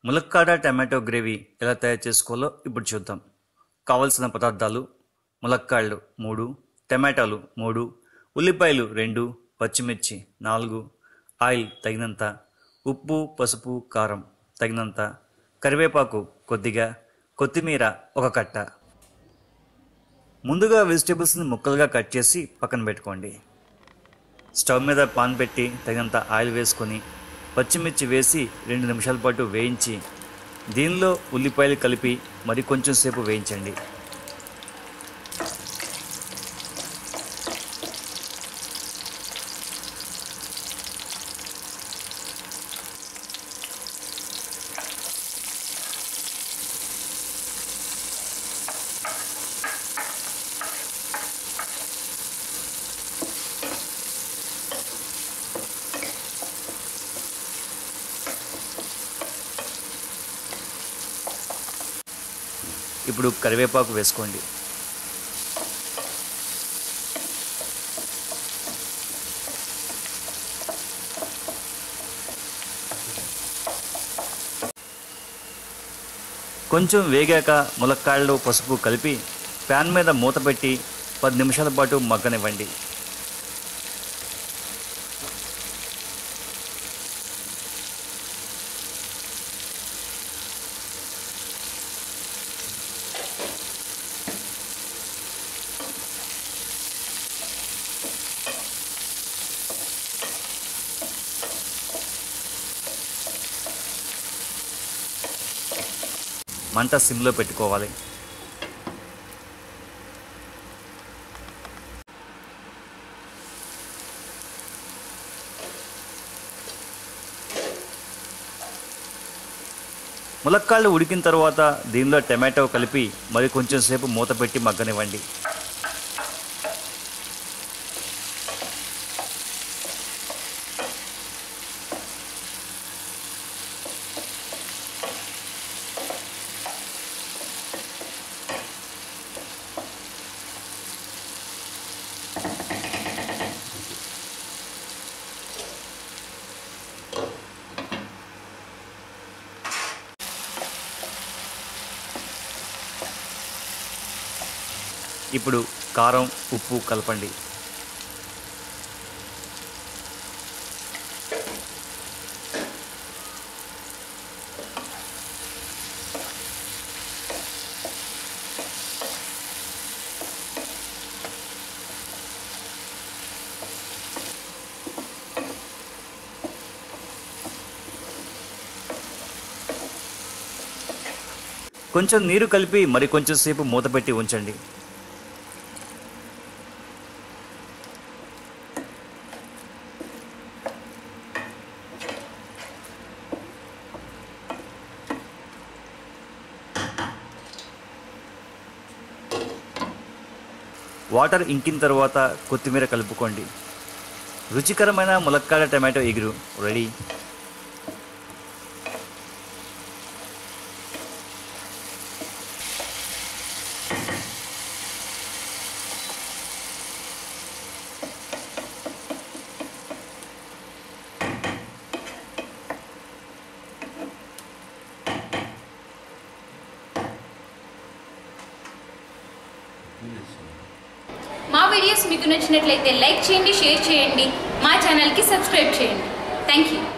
ములక్కాడ tomato gravy ఎలా తయారు చేసుకోవాలో ఇప్పుడు చూద్దాం కావలసిన పదార్థాలు ములక్కాళ్ళు మూడు టమాటాలు మూడు ఉల్లిపాయలు రెండు పచ్చిమిర్చి నాలుగు ఆయిల్ తగినంత ఉప్పు పసుపు కారం తగినంత కరివేపాకు కొద్దిగా కొత్తిమీర ఒక కట్ట ముందుగా వెజిటేబుల్స్ని ముక్కలుగా కట్ చేసి పక్కన పెట్టుకోండి స్టవ్ మీద పాన్ పెట్టి తగినంత ఆయిల్ వేసుకొని పచ్చిమిర్చి వేసి రెండు నిమిషాల పాటు వేయించి దీనిలో ఉల్లిపాయలు కలిపి మరి కొంచెం సేపు వేయించండి ఇప్పుడు కరివేపాకు వేసుకోండి కొంచెం వేగాక ములక్కాళ్ళు పసుపు కలిపి ప్యాన్ మీద మూత పెట్టి పది నిమిషాల పాటు మగ్గనివ్వండి మంట సిమ్లో పెట్టుకోవాలి ములక్కాళ్ళు ఉడికిన తర్వాత దీనిలో టమాటో కలిపి మరి కొంచెం సేపు మూత పెట్టి మగ్గనివ్వండి ఇప్పుడు కారం ఉప్పు కలపండి కొంచెం నీరు కలిపి మరి కొంచెం సేపు మూత పెట్టి ఉంచండి వాటర్ ఇంకిన తర్వాత కొత్తిమీర కలుపుకోండి రుచికరమైన ములక్కాడ టమాటో ఎగురు రెడీ మా వీడియోస్ మీకు నచ్చినట్లయితే లైక్ చేయండి షేర్ చేయండి మా ఛానల్కి సబ్స్క్రైబ్ చేయండి థ్యాంక్ యూ